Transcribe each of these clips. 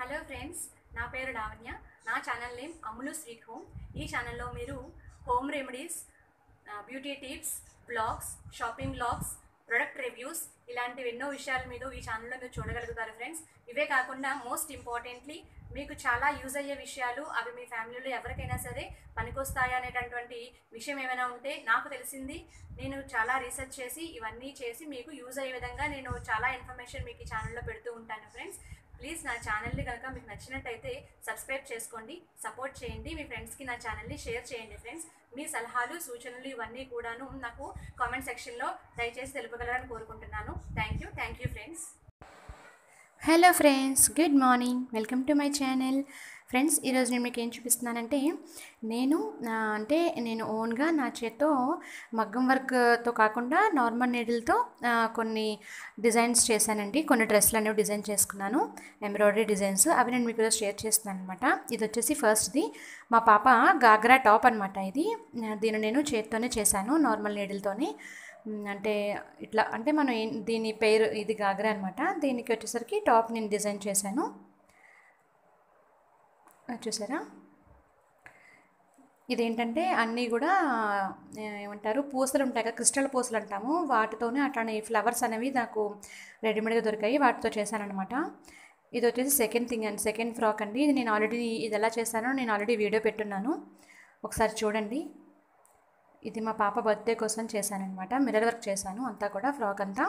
hello friends నా పేరు లావణ్య నా channel name Ammulu sweet home ఈ ఛానల్లో మీరు home remedies beauty tips blogs shopping blogs product reviews ఇలాంటివి ఎన్నో విషయాల మీద ఈ ఛానల్లో మీరు చూడగలుగుతారు ఫ్రెండ్స్ ఇవే కాకుండా మోస్ట్ ఇంపార్టెంట్లీ మీకు చాలా యూజ్ అయ్యే విషయాలు అవి మీ ఫ్యామిలీలో ఎవరికైనా సరే పనికొస్తాయి అనేటటువంటి విషయం ఏమైనా ఉంటే నాకు తెలిసింది నేను చాలా రీసెర్చ్ చేసి ఇవన్నీ చేసి మీకు యూజ్ అయ్యే విధంగా నేను చాలా ఇన్ఫర్మేషన్ మీకు ఈ ఛానల్లో పెడుతూ ఉంటాను ఫ్రెండ్స్ ప్లీజ్ నా ఛానల్ని కనుక మీకు నచ్చినట్టయితే సబ్స్క్రైబ్ చేసుకోండి సపోర్ట్ చేయండి మీ ఫ్రెండ్స్కి నా ఛానల్ని షేర్ చేయండి ఫ్రెండ్స్ మీ సలహాలు సూచనలు ఇవన్నీ కూడాను నాకు కామెంట్ సెక్షన్లో దయచేసి తెలుపగలరని కోరుకుంటున్నాను thank you thank you friends hello friends good morning welcome to my channel friends ఈరోజు నేను మీకు ఏం చూపిస్తున్నానంటే నేను ఆ, అంటే నేను ఓన్గా నా చేత్తో మగ్గం వర్క్తో కాకుండా నార్మల్ నీడిల్తో కొన్ని డిజైన్స్ చేశానండి కొన్ని డ్రెస్సులు అనేవి డిజైన్ చేసుకున్నాను ఎంబ్రాయిడరీ డిజైన్స్ అవి నేను మీకు ఈరోజు షేర్ చేస్తున్నాను అనమాట ఇది వచ్చేసి ఫస్ట్ది మా పాప గాగ్రా టాప్ అనమాట ఇది ఆ, దీన్ని నేను చేత్తోనే చేశాను నార్మల్ నీడిల్తోనే మ్, అంటే ఇట్లా అంటే మనం ఏం- దీని పేరు ఇది గాగ్రా అనమాట దీనికి వచ్చేసరికి టాప్ నేను డిజైన్ చేశాను అది చూసారా ఇదేంటంటే అన్నీ కూడా ఆ, ఏమంటారు పూసలు ఉంటాయి కదా క్రిస్టల్ పూసలు అంటాము వాటితోనే అట్లానే ఫ్లవర్స్ అనేవి నాకు రెడీమేడ్గా దొరికాయి వాటితో చేశానఅనమాట ఇది వచ్చేసి సెకండ్ థింగ్ అండి సెకండ్ ఫ్రాక్ అండి ఇది నేను ఆల్రెడీ ఇది ఎలా చేశానో నేను ఆల్రెడీ వీడియో పెట్టున్నాను ఒకసారి చూడండి ఇది మా పాప బర్త్డే కోసం చేశానఅనమాట మిర్రర్ వర్క్ చేశాను అంతా కూడా ఫ్రాక్ అంతా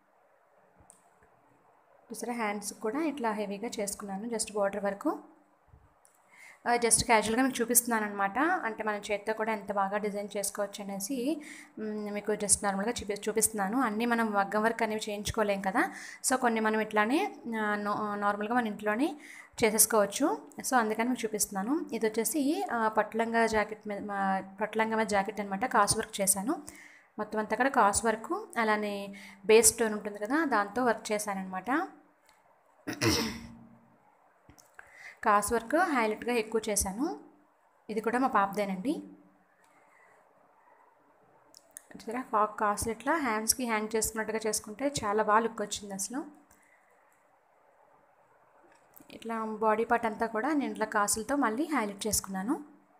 చూసారా హ్యాండ్స్ కూడా ఇట్లా హెవీగా చేసుకున్నాను జస్ట్ బార్డర్ వరకు జస్ట్ క్యాజువల్గా మీకు చూపిస్తున్నాను అనమాట అంటే మన చేత్తో కూడా ఎంత బాగా డిజైన్ చేసుకోవచ్చు అనేసి మ్, మీకు జస్ట్ నార్మల్గా చూపి చూపిస్తున్నాను అన్నీ మనం మగ్గం వర్క్ అనేవి చేయించుకోలేం కదా సో కొన్ని మనం ఇట్లానే ఆ, నో- నార్మల్గా మన ఇంట్లోనే చేసేసుకోవచ్చు సో అందుకని మీకు చూపిస్తున్నాను ఇది వచ్చేసి ఆ, పట్టులంగా జాకెట్ మీద మా పట్టులంగా మీద జాకెట్ అనమాట కాసు వర్క్ చేశాను మొత్తం అంతా కూడా కాసు వర్క్ అలానే బేస్ స్టోన్ ఉంటుంది కదా దాంతో వర్క్ చేశానమాట కాసు వర్క్ హైలైట్గా ఎక్కువ చేశాను ఇది కూడా మా పాపదేనండి చూసారా కా- కాసులు ఇట్లా హ్యాండ్స్కి హ్యాంగ్ చేసుకున్నట్టుగా చేసుకుంటే చాలా బాగా లుక్ వచ్చింది అసలు ఇట్లా బాడీ పార్ట్ అంతా కూడా నేను ఇట్లా కాసులతో మళ్ళీ హైలైట్ చేసుకున్నాను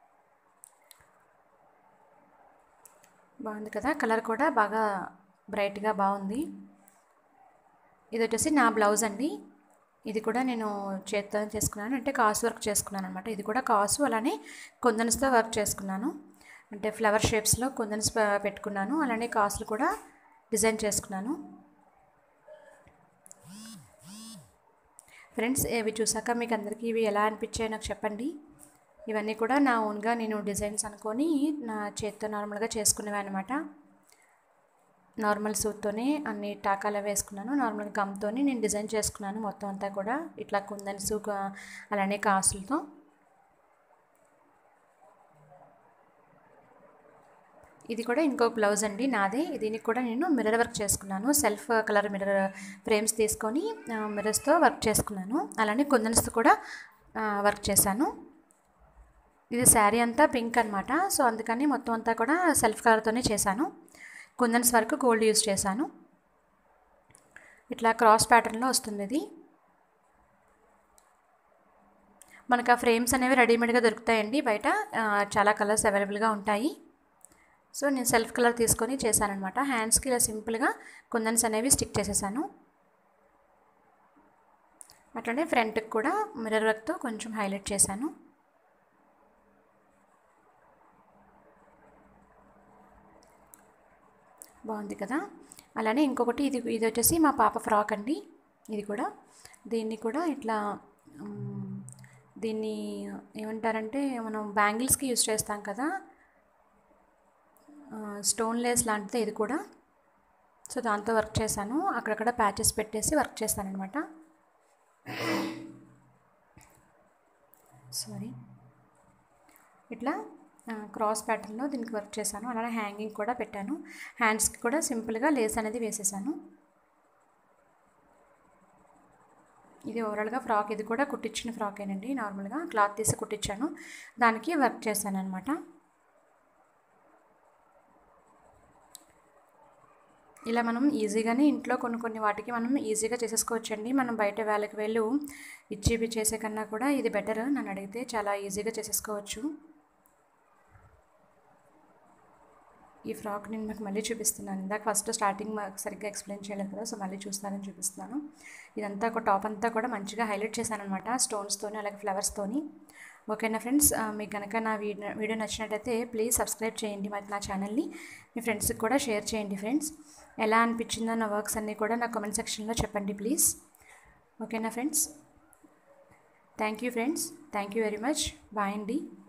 బాగుంది కదా కలర్ కూడా బాగా బ్రైట్గా బాగుంది ఇది వచ్చేసి నా బ్లౌజ్ అండి ఇది కూడా నేను చేత్తో చేసుకున్నాను అంటే కాసు వర్క్ చేసుకున్నాను అనమాట ఇది కూడా కాసు అలానే కుందన్స్తో వర్క్ చేసుకున్నాను అంటే ఫ్లవర్ షేప్స్లో కుందన్స్ ప- పెట్టుకున్నాను అలానే కాసులు కూడా డిజైన్ చేసుకున్నాను ఫ్రెండ్స్ ఇవి చూసాక మీకు అందరికీ ఇవి ఎలా అనిపించాయో నాకు చెప్పండి ఇవన్నీ కూడా నా ఓన్గా నేను డిజైన్స్ అనుకొని నా చేత్తో నార్మల్గా చేసుకునేవి అనమాట నార్మల్ సూత్తోనే అన్ని టాకాలు అవి వేసుకున్నాను నార్మల్ గమ్తోని నేను డిజైన్ చేసుకున్నాను మొత్తం అంతా కూడా ఇట్లా కుందన్స్ గా- అలానే కాసులతో ఇది కూడా ఇంకో బ్లౌజ్ అండి నాదే దీనికి కూడా నేను మిర్రర్ వర్క్ చేసుకున్నాను సెల్ఫ్ కలర్ మిర్రర్ ఫ్రేమ్స్ తీసుకొని మిర్రర్స్తో వర్క్ చేసుకున్నాను అలానే కుందన్స్తో కూడా ఆ, వర్క్ చేశాను ఇది శారీ అంతా పింక్ అనమాట సో అందుకని మొత్తం అంతా కూడా సెల్ఫ్ కలర్తోనే చేశాను కుందన్స్ వరకు గోల్డ్ యూజ్ చేశాను ఇట్లా క్రాస్ ప్యాటర్న్లో వస్తుంది ఇది మనకు ఆ ఫ్రేమ్స్ అనేవి రెడీమేడ్గా దొరుకుతాయండి బయట ఆ, చాలా కలర్స్ అవైలబుల్గా ఉంటాయి సో నేను సెల్ఫ్ కలర్ తీసుకొని చేశానమాట హ్యాండ్స్కి ఇలా సింపుల్గా కుందన్స్ అనేవి స్టిక్ చేసేసాను అట్లనే ఫ్రంట్కి కూడా మిర్రర్ వర్క్తో కొంచెం హైలైట్ చేశాను బాగుంది కదా అలానే ఇంకొకటి ఇది ఇది వచ్చేసి మా పాప ఫ్రాక్ అండి ఇది కూడా దీన్ని కూడా ఇట్లా మ్, దీన్ని ఏమంటారంటే మనం బ్యాంగిల్స్కి యూజ్ చేస్తాం కదా స్టోన్ లేస్ లాంటిదే ఇది కూడా సో దాంతో వర్క్ చేశాను అక్కడక్కడ ప్యాచెస్ పెట్టేసి వర్క్ చేస్తాను అనమాట సారీ ఇట్లా ఆ, క్రాస్ ప్యాటర్న్లో దీనికి వర్క్ చేశాను అలానే హ్యాంగింగ్ కూడా పెట్టాను హ్యాండ్స్కి కూడా సింపుల్గా లేస్ అనేది వేసేసాను ఇది ఓవరాల్గా ఫ్రాక్ ఇది కూడా కుట్టించిన ఫ్రాకేనండి నార్మల్గా క్లాత్ తీసి కుట్టించాను దానికి వర్క్ చేశాను అనమాట ఇలా మనం ఈజీగానే ఇంట్లో కొన్ని కొన్ని వాటికి మనం ఈజీగా చేసేసుకోవచ్చండి మనం బయట వేళకి వెళ్ళు ఇచ్చి చేసే కన్నా కూడా ఇది బెటర్ నన్ను అడిగితే చాలా ఈజీగా చేసేసుకోవచ్చు ఈ ఫ్రాక్ నేను మీకు మళ్ళీ చూపిస్తున్నాను ఇందాక ఫస్ట్ స్టార్టింగ్ మాకు సరిగ్గా ఎక్స్ప్లెయిన్ చేయలేదు కదా సో మళ్ళీ చూస్తానని చూపిస్తున్నాను ఇదంతా ఒక టాప్ అంతా కూడా మంచిగా హైలైట్ చేశాను అనమాట స్టోన్స్తోని అలాగే ఫ్లవర్స్తోని ఓకేనా ఫ్రెండ్స్ మీకు కనుక నా వీడియో వీడియో నచ్చినట్టయితే ప్లీజ్ సబ్స్క్రైబ్ చేయండి మరి నా ఛానల్ని మీ ఫ్రెండ్స్కి కూడా షేర్ చేయండి ఫ్రెండ్స్ ఎలా అనిపించిందో నా వర్క్స్ అన్నీ కూడా నా కామెంట్ సెక్షన్లో చెప్పండి ప్లీజ్ ఓకేనా friends thank you friends thank you very much bye అండి